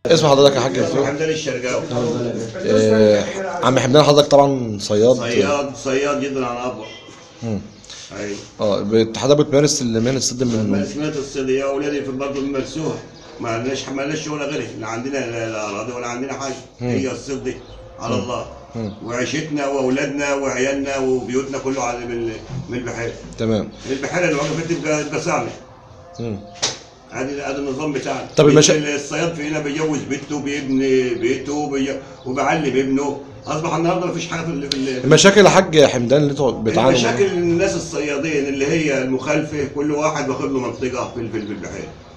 اسم حضرتك يا حاج اسمه مفتوح حمدان الشرقاوي آه، عم حمدان حضرتك طبعا صياد صياد صياد جدا على ابر مم. ايوه اه بت- حضرتك بتمارس مهنه الصيد من مسكنات الصيديه اولادي في برضه المرسوح ما لناش ما لناش شغل غيرها لا عندنا لا لا اراضي ولا عندنا حاجه هي الصيد دي على الله مم. وعيشتنا واولادنا وعيالنا وبيوتنا كله على من من البحيره تمام البحيره اللي وقفت تبقى تبقى صعبه مم. ادي ادي النظام بتاعنا طب المشا- الصياد فينا بيجوز بيته بيبني بيته بي... وبعلم ابنه اصبح النهارده مفيش حاجه في ال- في ال- المشاكل يا حاج حمدان اللي انتوا بتعانوا منها المشاكل الناس الصيادين اللي هي المخالفه كل واحد واخد له منطقه في ال- في البحيره